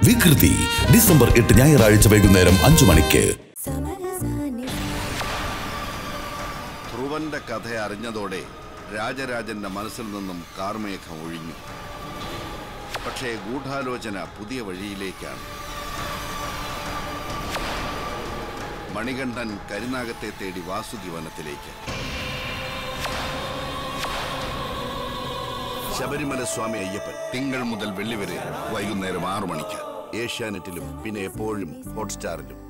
വികൃതി ഡിസംബർ എട്ട് ഞായറാഴ്ച വൈകുന്നേരം അഞ്ചു മണിക്ക് ധ്രുവന്റെ കഥ അറിഞ്ഞതോടെ രാജരാജന്റെ മനസ്സിൽ നിന്നും കാർമേഘം ഒഴിഞ്ഞു പക്ഷേ ഗൂഢാലോചന പുതിയ വഴിയിലേക്കാണ് മണികണ്ഠൻ കരിനാഗത്തെ തേടി വാസുകി വനത്തിലേക്ക് ശബരിമല സ്വാമി അയ്യപ്പൻ തിങ്കൾ മുതൽ വെള്ളി വരെ വൈകുന്നേരം ആറു മണിക്ക് ഏഷ്യാനെറ്റിലും പിന്നെ എപ്പോഴും ഹോട്ട്സ്റ്റാറിലും